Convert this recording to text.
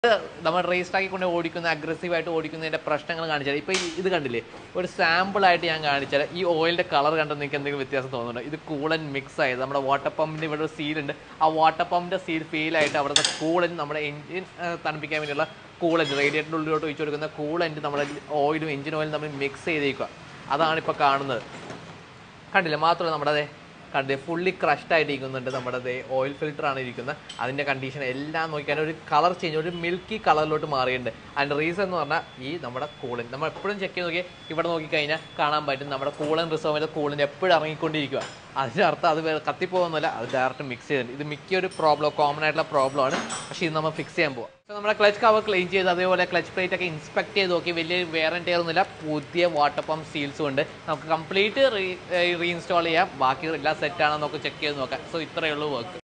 നമ്മൾ റേസ് ട്രാക്കിൽ കൊണ്ട് ഓടിക്കുന്ന അഗ്രസീവായിട്ട് ഓടിക്കുന്നതിന്റെ പ്രശ്നങ്ങൾ കാണിച്ചാൽ ഇപ്പൊ ഈ ഇത് കണ്ടില്ലേ ഒരു സാമ്പിൾ ആയിട്ട് ഞാൻ കാണിച്ചാൽ ഈ ഓയിലിന്റെ കളർ കണ്ട് നിങ്ങൾക്ക് എന്തെങ്കിലും വ്യത്യാസം തോന്നുന്നുണ്ടോ ഇത് കൂളൻ മിക്സ് ആയത് നമ്മുടെ വാട്ടർ പമ്പിന്റെ ഇവിടെ ഒരു സീൽ ഉണ്ട് ആ വാട്ടർ പമ്പിന്റെ സീൽ ഫെയിൽ ആയിട്ട് അവിടുത്തെ കൂളൻ നമ്മുടെ എഞ്ചിൻ തണുപ്പിക്കാൻ വേണ്ടിയുള്ള കൂളന്റ് റേഡിയേറ്ററിന്റെ ഉള്ളിലോട്ട് ഒഴിച്ചു കൊടുക്കുന്ന കൂളന്റ് നമ്മുടെ ഓയിലും എഞ്ചിൻ ഓയിലും തമ്മിൽ മിക്സ് ചെയ്തേക്കുക അതാണ് ഇപ്പോൾ കാണുന്നത് കണ്ടില്ല മാത്രമല്ല നമ്മുടെ അതെ കണ്ടേ ഫുള്ളി ക്രഷ്ഡ് ആയിട്ട് ഇരിക്കുന്നുണ്ട് നമ്മുടെ ദേ ഓയിൽ ഫിൽറ്റർ ആണ് ഇരിക്കുന്നത് അതിന്റെ കണ്ടീഷൻ എല്ലാം നോക്കിയാൽ ഒരു കളർ ചേഞ്ച് ഒരു മിൽക്കി കളറിലോട്ട് മാറിയിട്ടുണ്ട് അതിന്റെ റീസൺ എന്ന് പറഞ്ഞാൽ ഈ നമ്മുടെ കൂളൻ നമ്മൾ എപ്പോഴും ചെക്ക് ചെയ്ത് നോക്കിയാൽ ഇവിടെ നോക്കിക്കഴിഞ്ഞാൽ കാണാൻ പറ്റും നമ്മുടെ കൂളൻ റിസർവിലെ കൂളൻ എപ്പോഴും ഇറങ്ങിക്കൊണ്ടിരിക്കുക അതിന്റെ അർത്ഥം അത് വേ- കത്തിപ്പോകുന്നില്ല അത് ഡയറക്റ്റ് മിക്സ് ചെയ്തിട്ടുണ്ട് ഇത് മിക്ക ഒരു പ്രോബ്ലം കോമൺ ആയിട്ടുള്ള പ്രോബ്ലം ആണ് പക്ഷേ ഇത് നമ്മൾ ഫിക്സ് ചെയ്യാൻ പോവാം So, നമ്മുടെ ക്ലച്ച് കവർ ക്ലീൻ ചെയ്ത് അതേപോലെ ക്ലച്ച് പ്ലേറ്റ് ഒക്കെ ഇൻസ്പെക്ട് ചെയ്ത് നോക്കി വലിയ വേറെ ഒന്നുമില്ല പുതിയ വാട്ടർ പമ്പ് സീൽസും ഉണ്ട് നമുക്ക് കംപ്ലീറ്റ് റീഇൻസ്റ്റാൾ ചെയ്യാം ബാക്കി എല്ലാം സെറ്റ് ആണെന്ന് നമുക്ക് ചെക്ക് ചെയ്ത് നോക്കാം സോ ഇത്രയേ ഉള്ളൂ വർക്ക്